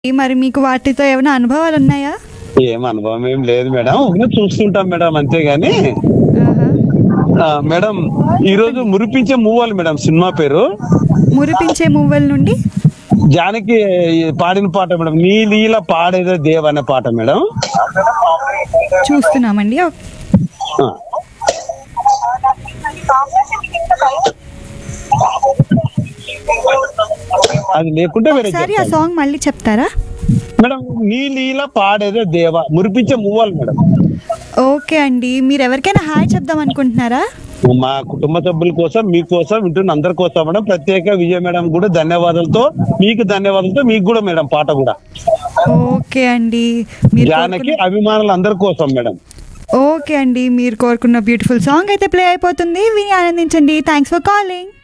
మరి మీకు వాటితో ఏమైనా అనుభవాలు ఉన్నాయా ఏం అనుభవం ఏం లేదు మేడం ఊరికే చూస్తుంటాం మేడం అంతేగాని ఆహా. ఆ, మేడం ఈ రోజు మురిపించే మూవాలి మేడం సినిమా పేరు మురిపించే మువ్వల నుండి జానకి పాడిన పాట మేడం నీ లీల పాడేదే దేవ్ అనే పాట మేడం చూస్తున్నామండి ఓ- ఆ. అది లేకుంటే వేరే ఒకసారి ఆ చెప్తాను. సాంగ్ మళ్ళీ చెప్తారా మేడం నీ లీల పాడేదే దేవ మురిపించే మూవాలి మేడం ఓకే అండి మీరు ఎవరికైనా హాయ్ చెప్దాం అనుకుంటున్నారా మా కుటుంబ సభ్యుల కోసం మీకోసం వింటున్న అందరి కోసం మేడం ప్రత్యేక విజయ మేడం కూడా ధన్యవాదాలతో మీకు ధన్యవాదాలతో మీకు కూడా మేడం పాట కూడా ఓకే అండి మీరు జానకి కోరుకున్న- అభిమానులు అందరి కోసం మేడం ఓకే అండి మీరు కోరుకున్న బ్యూటిఫుల్ సాంగ్ అయితే ప్లే అయిపోతుంది విని ఆనందించండి థ్యాంక్స్ ఫర్ కాలింగ్